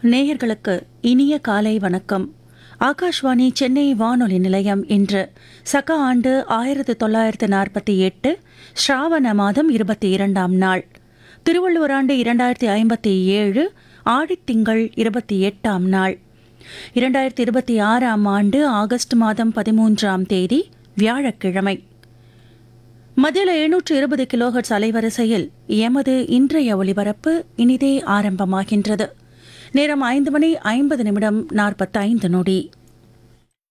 நேயர்களுக்கு இனிய காலை வணக்கம் ஆகாஷ்வாணி சென்னை வானொலி நிலையம் இன்று சக ஆண்டு ஆயிரத்து தொள்ளாயிரத்து நாற்பத்தி எட்டு ஸ்ராவண மாதம் இருபத்தி இரண்டாம் நாள் திருவள்ளுவர் ஆண்டு இரண்டாயிரத்தி ஐம்பத்தி ஏழு ஆடித்திங்கள் இருபத்தி எட்டாம் நாள் இரண்டாயிரத்தி இருபத்தி ஆறாம் ஆண்டு ஆகஸ்ட் மாதம் பதிமூன்றாம் தேதி வியாழக்கிழமை மத்தியில் எழுநூற்று இருபது கிலோஹெர்ட்ஸ் அலைவரிசையில் எமது இன்றைய ஒலிபரப்பு இனிதே ஆரம்பமாகின்றது நேரம் ஐந்து மணி ஐம்பது நிமிடம் நாற்பத்தைந்து நொடி